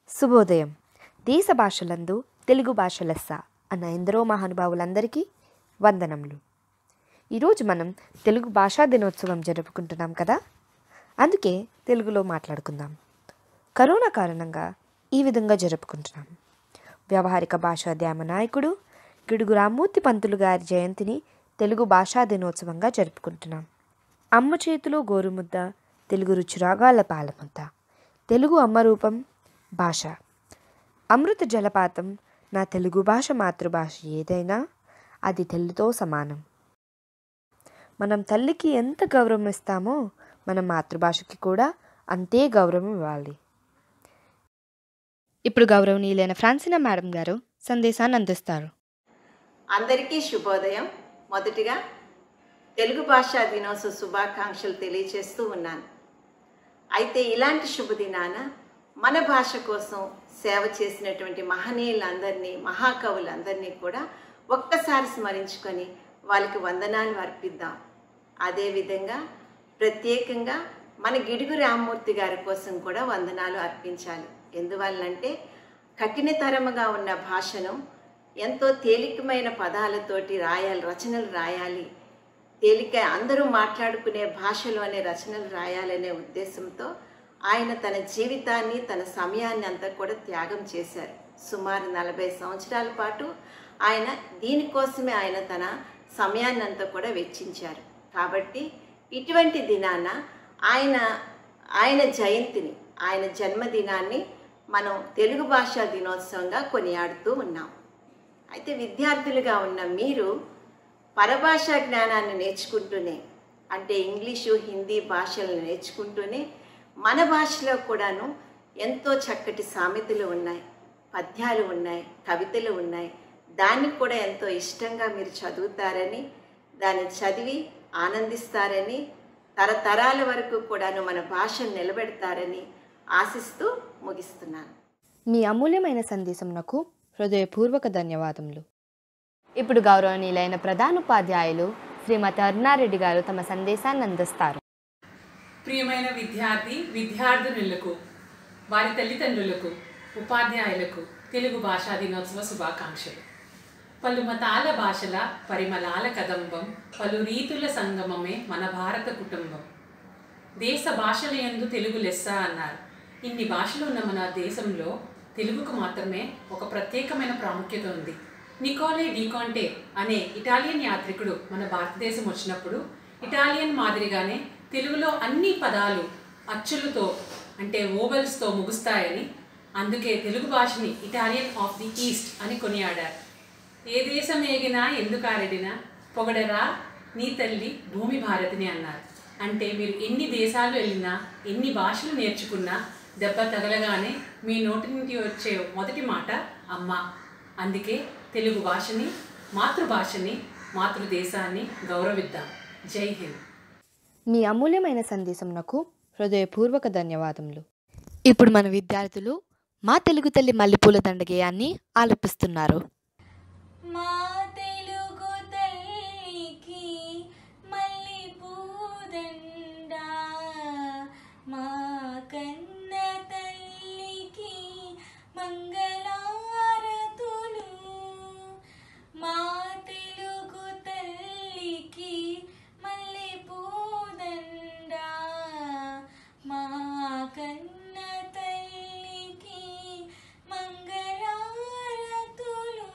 శుభోదయం దేశ భాషలందు తెలుగు భాష లెస్స అన్న ఎందరో మహానుభావులందరికీ వందనములు ఈరోజు మనం తెలుగు భాషా దినోత్సవం జరుపుకుంటున్నాం కదా అందుకే తెలుగులో మాట్లాడుకుందాం కరోనా కారణంగా ఈ విధంగా జరుపుకుంటున్నాం వ్యవహారిక భాషాధ్యామ నాయకుడు గిడుగు రామ్మూర్తి పంతులు గారి జయంతిని తెలుగు భాషా దినోత్సవంగా జరుపుకుంటున్నాం అమ్మ చేతిలో గోరుముద్ద తెలుగు రుచిరాగాల పాలముద్ద తెలుగు అమ్మ రూపం భాష అమృత జలపాతం నా తెలుగు భాష మాతృభాష ఏదైనా అది తల్లితో సమానం మనం తల్లికి ఎంత గౌరవం ఇస్తామో మన మాతృభాషకి కూడా అంతే గౌరవం ఇవ్వాలి ఇప్పుడు గౌరవనీయులైన ఫ్రాన్సినా మేడం గారు సందేశాన్ని అందిస్తారు అందరికీ శుభోదయం మొదటిగా తెలుగు భాషా దినోత్సవ శుభాకాంక్షలు తెలియచేస్తూ ఉన్నాను అయితే ఇలాంటి శుభదినాన మన భాష కోసం సేవ చేసినటువంటి మహనీయులందరినీ మహాకవులందరినీ కూడా ఒక్కసారి స్మరించుకొని వాళ్ళకి వందనాలు అర్పిద్దాం అదేవిధంగా ప్రత్యేకంగా మన గిడుగు రామ్మూర్తి గారి కోసం కూడా వందనాలు అర్పించాలి ఎందువల్లంటే కఠినతరముగా ఉన్న భాషను ఎంతో తేలికమైన పదాలతోటి రాయాలి రచనలు రాయాలి తేలిక అందరూ మాట్లాడుకునే భాషలోనే రచనలు రాయాలనే ఉద్దేశంతో ఆయన తన జీవితాన్ని తన సమయాన్ని అంతా కూడా త్యాగం చేశారు సుమారు నలభై సంవత్సరాల పాటు ఆయన దీనికోసమే ఆయన తన సమయాన్ని అంతా కూడా వెచ్చించారు కాబట్టి ఇటువంటి దినాన ఆయన ఆయన జయంతిని ఆయన జన్మదినాన్ని మనం తెలుగు భాషా దినోత్సవంగా కొనియాడుతూ ఉన్నాం అయితే విద్యార్థులుగా ఉన్న మీరు పరభాషా జ్ఞానాన్ని నేర్చుకుంటూనే అంటే ఇంగ్లీషు హిందీ భాషలను నేర్చుకుంటూనే మన భాషలో కూడాను ఎంతో చక్కటి సామెతలు ఉన్నాయి పద్యాలు ఉన్నాయి కవితలు ఉన్నాయి దాన్ని కూడా ఎంతో ఇష్టంగా మీరు చదువుతారని దాన్ని చదివి ఆనందిస్తారని తరతరాల వరకు కూడాను మన భాషను నిలబెడతారని ఆశిస్తూ ముగిస్తున్నాను మీ అమూల్యమైన సందేశం నాకు హృదయపూర్వక ధన్యవాదములు ఇప్పుడు గౌరవనీయులైన ప్రధానోపాధ్యాయులు శ్రీమతి అరుణారెడ్డి గారు తమ సందేశాన్ని అందిస్తారు ప్రియమైన విద్యార్థి విద్యార్థినులకు వారి తల్లిదండ్రులకు ఉపాధ్యాయులకు తెలుగు భాషా దినోత్సవ శుభాకాంక్షలు పలు మతాల భాషల పరిమళాల కదంబం పలు రీతుల సంగమమే మన భారత కుటుంబం దేశ భాషల యందు తెలుగు లెస్స అన్నారు ఇన్ని భాషలు ఉన్న మన దేశంలో తెలుగుకు మాత్రమే ఒక ప్రత్యేకమైన ప్రాముఖ్యత ఉంది నికోలే డికాంటే అనే ఇటాలియన్ యాత్రికుడు మన భారతదేశం వచ్చినప్పుడు ఇటాలియన్ మాదిరిగానే తెలుగులో అన్ని పదాలు అచ్చులతో అంటే ఓవెల్స్తో ముగుస్తాయని అందుకే తెలుగు భాషని ఇటాలియన్ ఆఫ్ ది ఈస్ట్ అని కొనియాడారు ఏ దేశం ఏగినా ఎందుకు ఆరెడినా పొగడరా నీ తల్లి భూమి భారతిని అన్నారు అంటే మీరు ఎన్ని దేశాలు వెళ్ళినా ఎన్ని భాషలు నేర్చుకున్నా దెబ్బ తగలగానే మీ నోటి నుండి వచ్చే మొదటి మాట అమ్మ అందుకే తెలుగు భాషని మాతృభాషని మాతృదేశాన్ని గౌరవిద్దాం జై హింద్ మీ అమూల్యమైన సందేశం నాకు హృదయపూర్వక ధన్యవాదములు ఇప్పుడు మన విద్యార్థులు మా తెలుగు తల్లి మల్లెపూల దండగేయాన్ని ఆలపిస్తున్నారు మా తెలుగు తల్లికి మల్లి పూదండ మా కన్న తల్లికి మంగళారతులు మా తెలుగు తల్లికి మల్లి పూదండ మా కన్న తల్లికి మంగళారతులు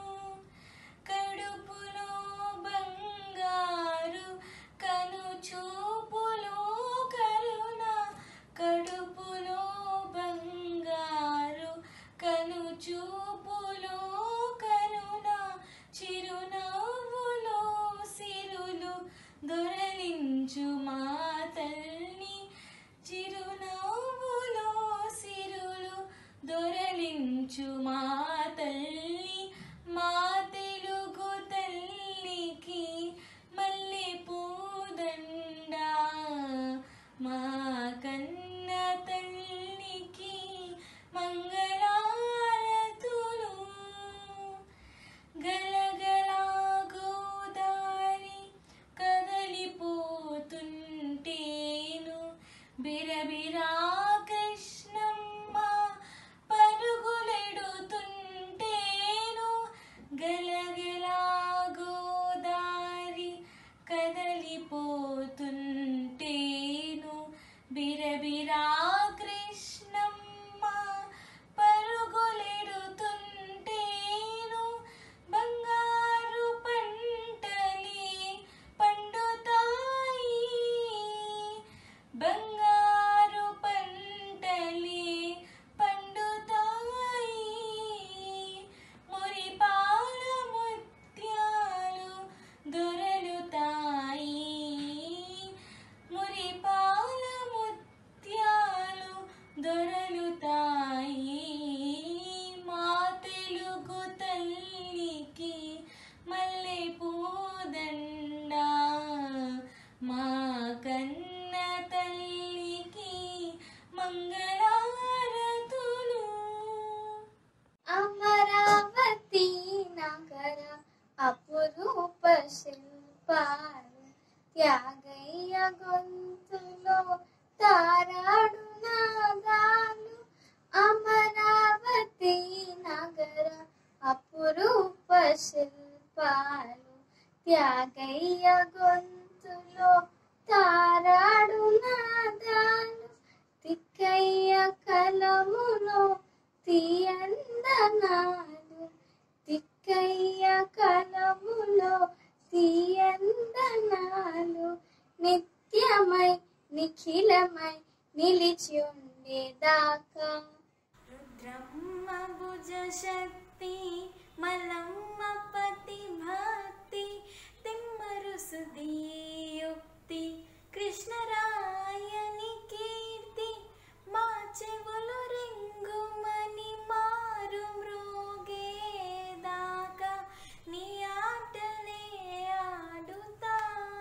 కడుపులో బంగారు కను చూపులో కరుణ కడుపులో బంగారు కను చూపులో కరుణ చిరునవ్వులో సిరులు దొరలించు మా తల్లి చిరునవ్వులో సిరులు దొరలించు మా తల్లి మా తెలుగు తల్లికి మల్లె పూదండ మా కన్న తల్లికి మంగళారతులు గలగలా గోదారి కదలిపోతుంటేను బిరబిరా కృష్ణమ్మ ప తారాడు నాదాలు అమరావతి నగర అపురూప శిల్పాలు త్యాగయ్య గొంతులో తారాడు నాదాలు తిక్కయ్య కలములో తీయందనాలు తిక్కయ్య కలములో తీయందనాలు నిత్యమై నిఖిలమై నిలిచి ఉండేదాకా రుద్రమ్మ భుజ శక్తి మలమ్మ పతి భక్తి తిమ్మరు సుదీయుక్తి కృష్ణరాయని కీర్తి మా చెవులు రింగుమని మారు మ్రోగేదాకా నీ ఆటలే ఆడుతా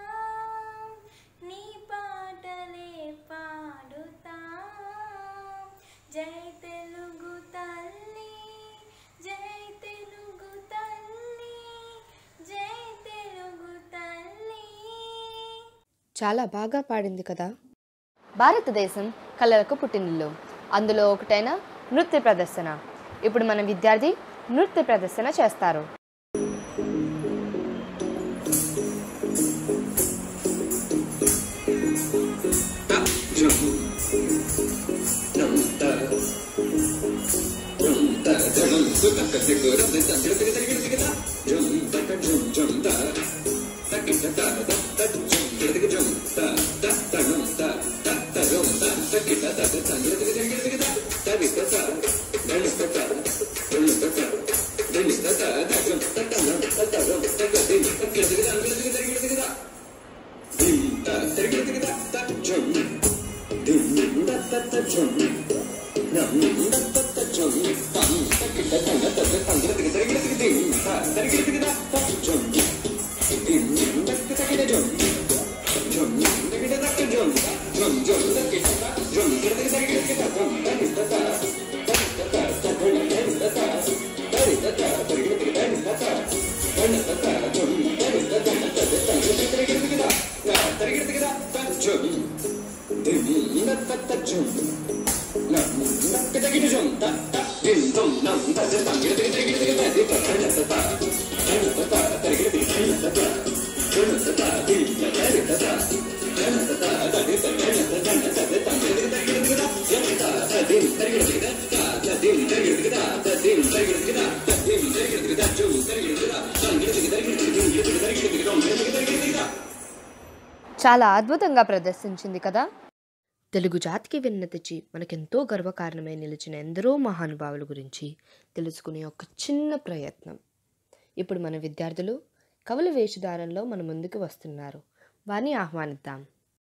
నీ పాటలే పాడుతా జై తెలుగు తల్లి జై తెలుగు తల్లి జై తెలుగు తల్లి చాలా బాగా పాడింది కదా భారతదేశం కళలకు పుట్టినిల్లు అందులో ఒకటైన నృత్య ప్రదర్శన ఇప్పుడు మన విద్యార్థి నృత్య ప్రదర్శన చేస్తారు చాలా అద్భుతంగా ప్రదర్శించింది కదా తెలుగు జాతికి వెన్న తెచ్చి మనకెంతో గర్వకారణమై నిలిచిన ఎందరో మహానుభావుల గురించి తెలుసుకునే ఒక చిన్న ప్రయత్నం ఇప్పుడు మన విద్యార్థులు కవుల వేషధారంలో మన ముందుకు వస్తున్నారు వారిని ఆహ్వానిద్దాం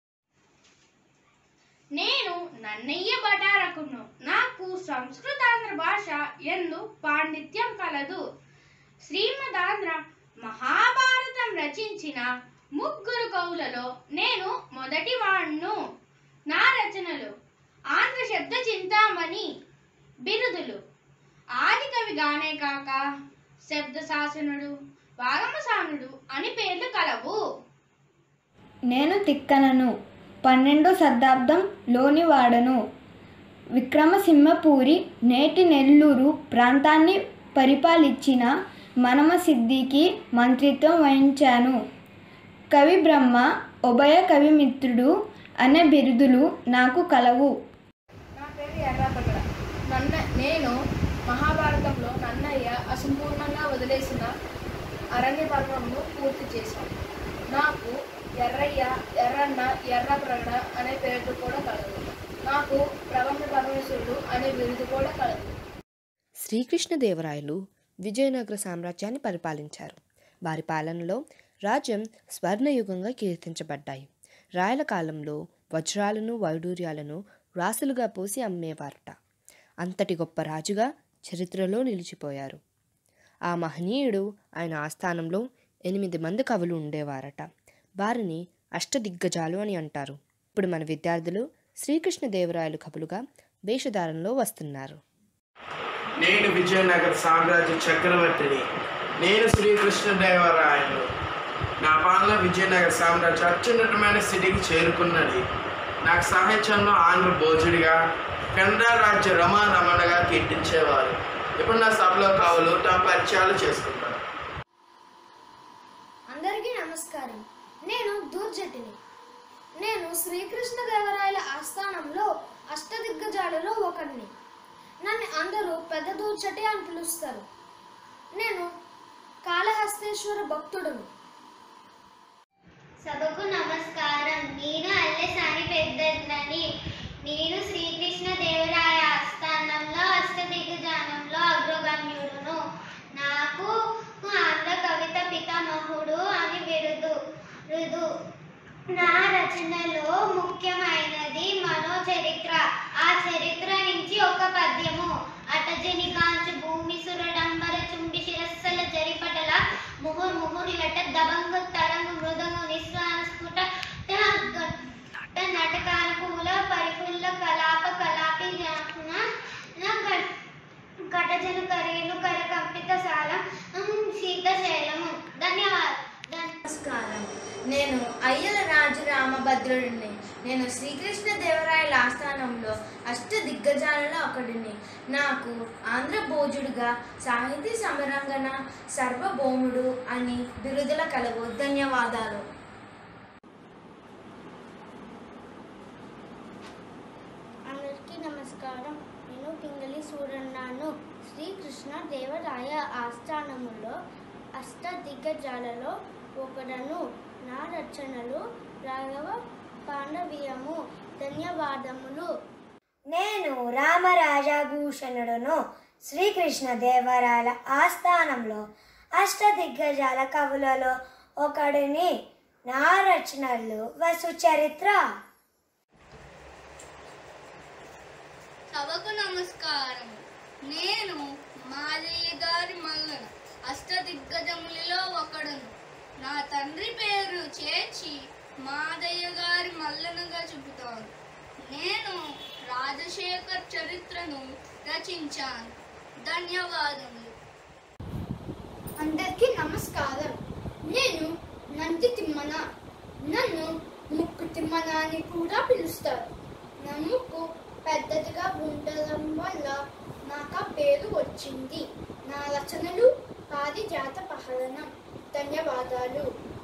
నేను నన్నయ్య బటారకును నాకు సంస్కృతాంధ్ర భాష ఎందు పాండిత్యం కలదు శ్రీమదాంధ్ర మహాభారతం రచించిన ముగ్గురు కవులలో నేను మొదటి వాణ్ణు నా రచనలు ఆంధ్ర శబ్ద చింతామణి బిరుదులు ఆది కవిగానే కాక శబ్ద శాసనుడు వాగమసానుడు అని పేర్లు కలవు నేను తిక్కనను పన్నెండో శతాబ్దం లోని వాడను విక్రమసింహపూరి నేటి నెల్లూరు ప్రాంతాన్ని పరిపాలించిన మనమ సిద్ధికి మంత్రిత్వం వహించాను కవి బ్రహ్మ ఉభయ కవిమిత్రుడు అనే బిరుదులు నాకు కలవు నా పేరు ఎర్రాపగడ నన్న నేను మహాభారతంలో నన్నయ్య అసంపూర్ణంగా వదిలేసిన అరణ్య పర్వంను పూర్తి చేశాను నాకు ఎర్రయ్య ఎర్రన్న ఎర్ర ప్రగడ అనే పేరు కూడా కలదు నాకు ప్రపంచ పరమేశ్వరుడు అనే బిరుదు కూడా కలదు శ్రీకృష్ణదేవరాయలు విజయనగర సామ్రాజ్యాన్ని పరిపాలించారు వారి పాలనలో రాజ్యం స్వర్ణయుగంగా కీర్తించబడ్డాయి రాయల కాలంలో వజ్రాలను వైడూర్యాలను రాసులుగా పోసి అమ్మేవారట అంతటి గొప్ప రాజుగా చరిత్రలో నిలిచిపోయారు ఆ మహనీయుడు ఆయన ఆస్థానంలో ఎనిమిది మంది కవులు ఉండేవారట వారిని అష్టదిగ్గజాలు అని అంటారు ఇప్పుడు మన విద్యార్థులు శ్రీకృష్ణదేవరాయలు కవులుగా వేషధారంలో వస్తున్నారు నేను విజయనగర సామ్రాజ్య చక్రవర్తిని నేను శ్రీకృష్ణదేవరాయలు నా పాలన విజయనగర సామ్రాజ్యం అత్యున్నతమైన స్థితికి చేరుకున్నది నాకు సాహిత్యంలో ఆంధ్ర భోజుడిగా కెనడా రాజ్య రమా రమణగా కీర్తించేవారు ఇప్పుడు నా సభలో కావులు తమ పరిచయాలు చేసుకుంటారు అందరికీ నమస్కారం నేను దూర్జటిని నేను శ్రీకృష్ణదేవరాయల ఆస్థానంలో అష్టదిగ్గజాలలో ఒకడిని నన్ను అందరూ పెద్ద దూర్చటి అని పిలుస్తారు నేను కాళహస్తేశ్వర భక్తుడును సభకు నమస్కారం నేను అల్లెసాని పెద్దని నేను శ్రీకృష్ణ దేవరాయ ఆస్థానంలో అష్టదిగ్గజానంలో అగ్రగణ్యుడును నాకు ఆంధ్ర కవిత పితామహుడు అని బిరుదు రుదు నా రచనలో ముఖ్యమైనది మనోచరిత్ర ఆ చరిత్ర నుంచి ఒక పద్యము అటజని కాంచు భూమి సురడంబర చుంబి శిరస్సల జరిపటల ముహుర్ ముహురిలట దబంగు తరంగు మృదంగు నిస్వాన స్ఫుట నటకానుకూల పరిఫుల్ల కలాప కలాపి జ్ఞాపన కటజను కరేణు కర కంపిత సాల శీతశైలము ధన్యవాదాలు నమస్కారం నేను అయ్యల రాజు రామభద్రుడిని నేను శ్రీకృష్ణ దేవరాయల ఆస్థానంలో అష్ట దిగ్గజాలలో ఒకడిని నాకు ఆంధ్ర భోజుడుగా సాహితీ సమరంగన సర్వభౌముడు అని బిరుదుల కలవు ధన్యవాదాలు అందరికీ నమస్కారం నేను పింగళి సూరన్నాను శ్రీకృష్ణ దేవరాయ ఆస్థానములో అష్ట దిగ్గజాలలో ఒకడను నా రచనలు రాఘవ పాండవీయము ధన్యవాదములు నేను రామరాజాభూషణుడును శ్రీకృష్ణ దేవరాయల ఆస్థానంలో అష్టదిగ్గజాల కవులలో ఒకడిని నా రచనలు వసు చరిత్ర సభకు నమస్కారం నేను మాదయ్య గారి మల్లన అష్టదిగ్గజములలో ఒకడును నా తండ్రి పేరు చేర్చి మాదయ్య గారి మల్లనగా చెబుతాను నేను రాజశేఖర్ చరిత్రను రచించాను ధన్యవాదములు అందరికీ నమస్కారం నేను నంది తిమ్మన నన్ను ముక్కు తిమ్మన అని కూడా పిలుస్తారు నా ముక్కు పెద్దదిగా ఉండడం వల్ల నాకు ఆ పేరు వచ్చింది నా రచనలు పారిజాత పహలనం ధన్యవాదాలు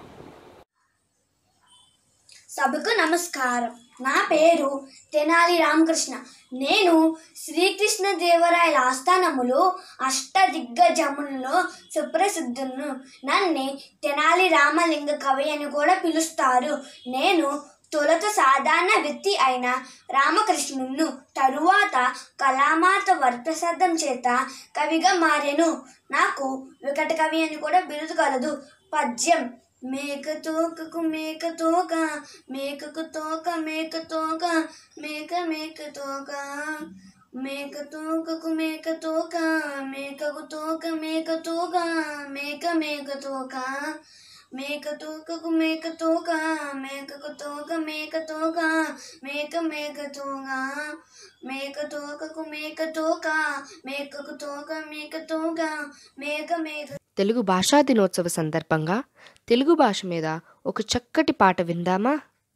సభకు నమస్కారం నా పేరు తెనాలి రామకృష్ణ నేను శ్రీకృష్ణ దేవరాయల ఆస్థానములు అష్ట దిగ్గజములలో సుప్రసిద్ధును నన్ను తెనాలి రామలింగ కవి అని కూడా పిలుస్తారు నేను తొలుత సాధారణ వ్యక్తి అయిన రామకృష్ణును తరువాత కళామాత వరప్రసాదం చేత కవిగా మారెను నాకు వికట కవి అని కూడా బిరుదు కలదు పద్యం మేక తోకకు మేక తోక మేకకు తోక మేక తోక మేక మేక తోక మేక తోకకు మేక తోక మేకకు తోక మేక తోక మేక మేక తోక మేక తోకకు మేక తోక మేకకు తోక మేక తోక మేక మేక తోక మేక తోకకు మేక తోక మేకకు తోక మేక తోక మేక మేక తెలుగు భాషా దినోత్సవ సందర్భంగా తెలుగు భాష మీద ఒక చక్కటి పాట విందామా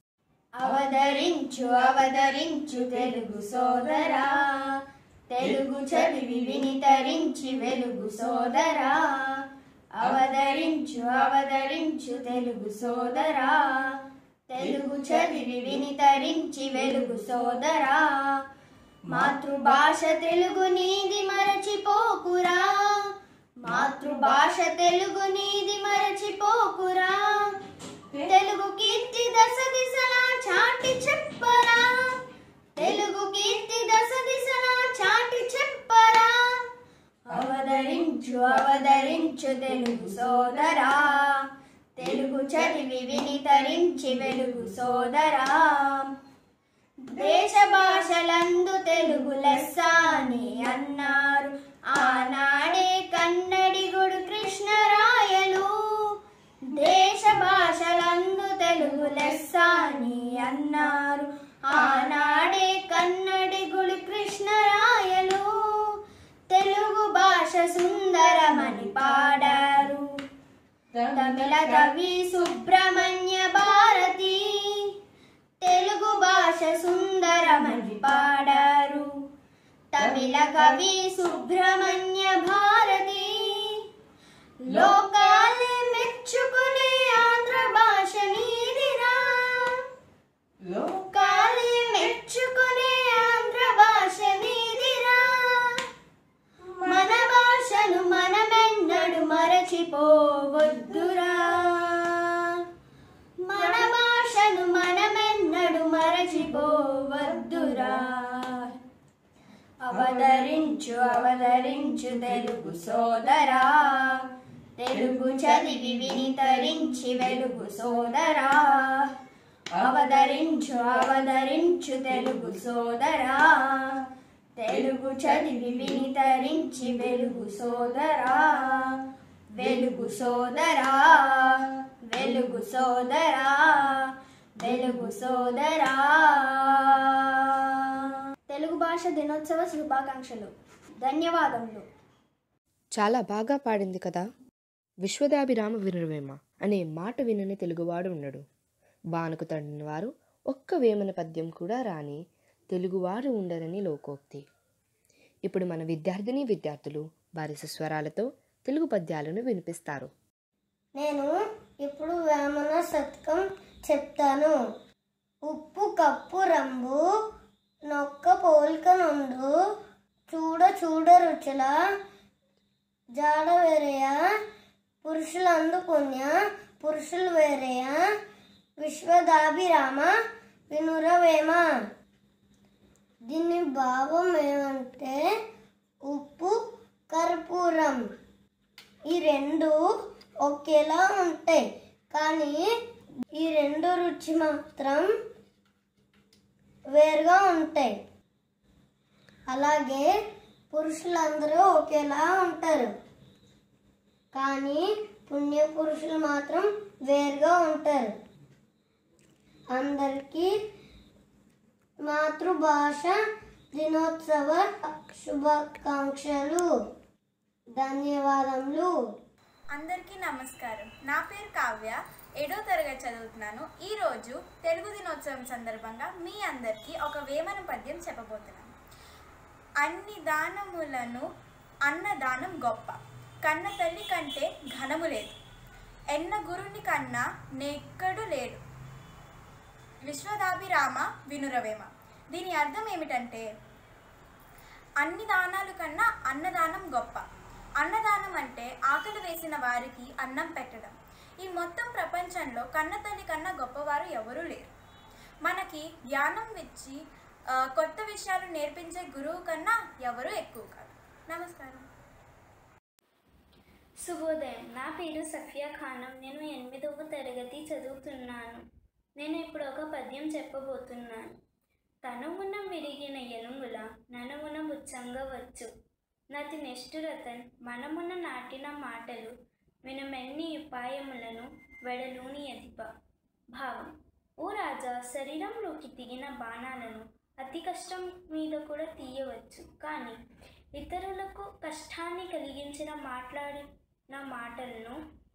అవతరించు అవతరించు తెలుగు సోదరా తెలుగు చదివి వినితరించి వెలుగు సోదరా అవతరించు అవతరించు తెలుగు సోదరా తెలుగు చదివి వినితరించి వెలుగు సోదరా మాతృభాష తెలుగు నీది మరచిపోకురా మాతృభాష తెలుగు నీది మరచిపోకురా తెలుగు కీర్తి దశ దిశలా చాటి చెప్పరా తెలుగు కీర్తి దశ దిశలా చాటి చెప్పరా అవతరించు అవతరించు తెలుగు సోదరా తెలుగు చదివి వినితరించి వెలుగు సోదరా దేశ భాషలందు తెలుగు లెస్స అని అన్నారు ఆనాడే కన్నడిగుడు కృష్ణరాయలు దేశ భాషలందు తెలుగు లెస్స అని అన్నారు ఆనాడే కన్నడిగుడు కృష్ణరాయలు తెలుగు భాష సుందరమని పాడారు తమిళ కవి సుబ్రహ్మణ్య భారతి తెలుగు భాష సుందరమని పాడారు తమిళ కవి సుబ్రహ్మణ్య భారతి లోకాలే మెచ్చుకునే ఆంధ్ర భాష నీదిరా లోకాలే మెచ్చుకునే ఆంధ్ర భాష నీదిరా మన భాషను మనమెన్నడు మరచిపోవద్దురా మన భాషను మనమెన్నడు మరచిపోవద్దురా అవతరించు అవతరించు తెలుగు సోదరా తెలుగు చదివి వినితరించి వెలుగు సోదరా అవతరించు అవతరించు తెలుగు సోదరా తెలుగు చదివి వినితరించి వెలుగు సోదరా వెలుగు సోదరా వెలుగు సోదరా వెలుగు సోదరా తెలుగు భాష దినోత్సవ శుభాకాంక్షలు ధన్యవాదములు చాలా బాగా పాడింది కదా విశ్వదాభిరామ వినురవేమ అనే మాట వినని తెలుగువాడు ఉండడు బానుకు తండ్రిన వారు ఒక్క వేమన పద్యం కూడా రాని తెలుగువారు ఉండరని లోకోక్తి ఇప్పుడు మన విద్యార్థిని విద్యార్థులు వారి సుస్వరాలతో తెలుగు పద్యాలను వినిపిస్తారు నేను ఇప్పుడు వేమన శతకం చెప్తాను ఉప్పు కప్పు రంబు నొక్క పోలిక నుండు చూడ చూడ రుచుల జాడ వేరేయ పురుషులందు పుణ్య పురుషులు వేరేయ విశ్వదాభిరామ వినురవేమ దీని భావం ఏమంటే ఉప్పు కర్పూరం ఈ రెండు ఒకేలా ఉంటాయి కానీ ఈ రెండు రుచి మాత్రం వేరుగా ఉంటాయి అలాగే పురుషులందరూ ఒకేలా ఉంటారు కానీ పుణ్య పురుషులు మాత్రం వేరుగా ఉంటారు అందరికీ మాతృభాష దినోత్సవ శుభాకాంక్షలు ధన్యవాదములు అందరికీ నమస్కారం నా పేరు కావ్య ఏడో తరగతి చదువుతున్నాను ఈరోజు తెలుగు దినోత్సవం సందర్భంగా మీ అందరికీ ఒక వేమన పద్యం చెప్పబోతున్నాను అన్ని దానములను అన్నదానం గొప్ప కన్న తల్లి కంటే ఘనము లేదు ఎన్న గురుని కన్నా నెక్కడు లేడు విశ్వదాభిరామ వినురవేమ దీని అర్థం ఏమిటంటే అన్ని దానాలు కన్నా అన్నదానం గొప్ప అన్నదానం అంటే ఆకలి వేసిన వారికి అన్నం పెట్టడం ఈ మొత్తం ప్రపంచంలో కన్నతల్లి కన్నా గొప్పవారు ఎవరూ లేరు మనకి జ్ఞానం ఇచ్చి ఆ, కొత్త విషయాలు నేర్పించే గురువు కన్నా ఎవరూ ఎక్కువ కాదు నమస్కారం శుభోదయం నా పేరు సఫియా ఖానం నేను ఎనిమిదవ తరగతి చదువుతున్నాను నేను ఇప్పుడు ఒక పద్యం చెప్పబోతున్నాను తనుమున విరిగిన ఎనుముల ననుమున ఉచ్చంగా వచ్చు నతి నిష్ఠురతన్ మనమున నాటిన మాటలు వినమెన్ని ఉపాయములను వెడలూని ఎదిప భావం ఓ రాజా శరీరంలోకి దిగిన బాణాలను అతి కష్టం మీద కూడా తీయవచ్చు కానీ ఇతరులకు కష్టాన్ని కలిగించిన మాట్లాడిన మాటలను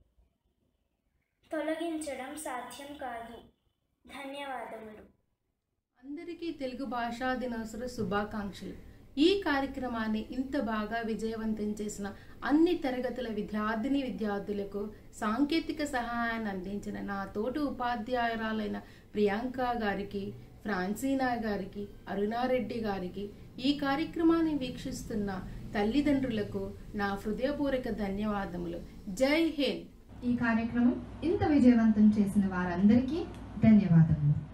తొలగించడం సాధ్యం కాదు ధన్యవాదములు అందరికీ తెలుగు భాషా దినోత్సవ శుభాకాంక్షలు ఈ కార్యక్రమాన్ని ఇంత బాగా విజయవంతం చేసిన అన్ని తరగతుల విద్యార్థిని విద్యార్థులకు సాంకేతిక సహాయాన్ని అందించిన నా తోటి ఉపాధ్యాయురాలైన ప్రియాంక గారికి ఫ్రాన్సీనా గారికి అరుణారెడ్డి గారికి ఈ కార్యక్రమాన్ని వీక్షిస్తున్న తల్లిదండ్రులకు నా హృదయపూర్వక ధన్యవాదములు జై హింద్ ఈ కార్యక్రమం ఇంత విజయవంతం చేసిన వారందరికీ ధన్యవాదములు